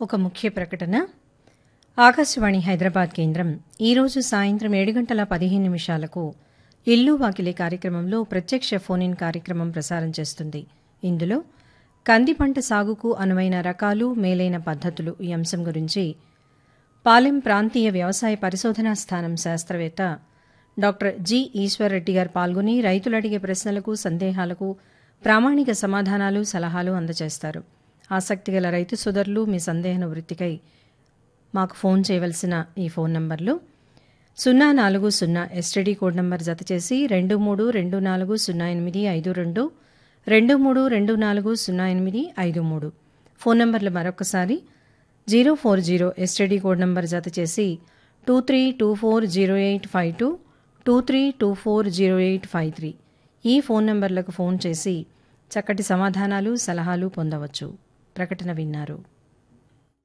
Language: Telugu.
ఒక ముఖ్య ప్రకటన ఆకాశవాణి హైదరాబాద్ కేంద్రం ఈరోజు సాయంత్రం ఏడు గంటల పదిహేను నిమిషాలకు ఇల్లు వాకిలి కార్యక్రమంలో ప్రత్యక్ష ఫోన్ ఇన్ కార్యక్రమం ప్రసారం చేస్తుంది ఇందులో కంది పంట సాగుకు అనువైన రకాలు మేలైన పద్ధతులు ఈ అంశం గురించి పాలెం ప్రాంతీయ వ్యవసాయ పరిశోధనా స్థానం శాస్త్రవేత్త డాక్టర్ జి ఈశ్వర్రెడ్డి గారు పాల్గొని రైతులు అడిగే ప్రశ్నలకు సందేహాలకు ప్రామాణిక సమాధానాలు సలహాలు అందజేస్తారు ఆసక్తిగల రైతు సోదరులు మీ సందేహ వృత్తికై మాకు ఫోన్ చేయవలసిన ఈ ఫోన్ నంబర్లు సున్నా నాలుగు సున్నా ఎస్టీడీ కోడ్ నంబర్ జత చేసి రెండు మూడు రెండు నాలుగు సున్నా ఎనిమిది ఐదు రెండు రెండు మూడు రెండు నాలుగు సున్నా ఎనిమిది ఐదు మూడు ఫోన్ నంబర్లు మరొకసారి zero four zero STD code number జత చేసి two three two four zero eight five two two three two four zero eight five three ఈ ఫోన్ నంబర్లకు ఫోన్ చేసి చక్కటి సమాధానాలు సలహాలు పొందవచ్చు ప్రకటన విన్నారు